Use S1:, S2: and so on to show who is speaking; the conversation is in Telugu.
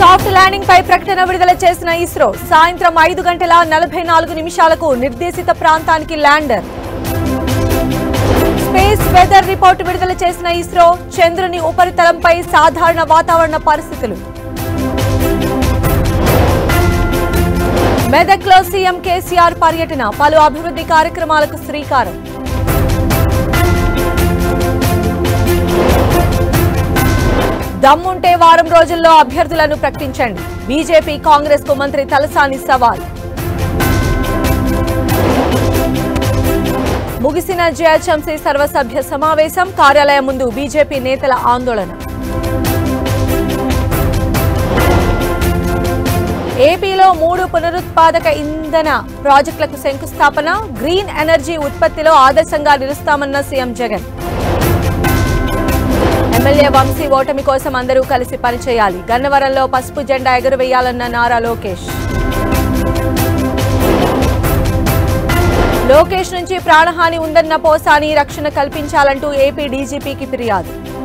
S1: సాఫ్ట్ ల్యాండింగ్ పై ప్రకటన విడుదల చేసిన ఇస్రో సాయంత్రం ఐదు గంటల నలభై నాలుగు నిమిషాలకు నిర్దేశిత ప్రాంతానికి ల్యాండర్ స్పేస్ వెదర్ రిపోర్ట్ విడుదల చేసిన ఇస్రో చంద్రుని ఉపరితలంపై సాధారణ వాతావరణ పరిస్థితులు మెదక్లో సీఎం కేసీఆర్ పర్యటన పలు అభివృద్ధి కార్యక్రమాలకు శ్రీకారం దమ్ముంటే వారం రోజుల్లో అభ్యర్థులను ప్రకటించండి బీజేపీ కాంగ్రెస్ కు మంత్రి తలసాని సవాల్ ముగిసిన జేహెచ్ఎంసీ సర్వసభ్య సమావేశం కార్యాలయం ముందు బీజేపీ నేతల ఆందోళన ఏపీలో మూడు పునరుత్పాదక ఇంధన ప్రాజెక్టులకు శంకుస్థాపన గ్రీన్ ఎనర్జీ ఉత్పత్తిలో ఆదర్శంగా నిలుస్తామన్న సీఎం జగన్ ఎమ్మెల్యే వంశీ ఓటమి కోసం అందరూ కలిసి పనిచేయాలి గన్నవరంలో పసుపు జెండా ఎగురవేయాలన్న నారా లోకేష్ లోకేష్ నుంచి ప్రాణహాని ఉందన్న పోసాని రక్షణ కల్పించాలంటూ ఏపీ డీజీపీకి ఫిర్యాదు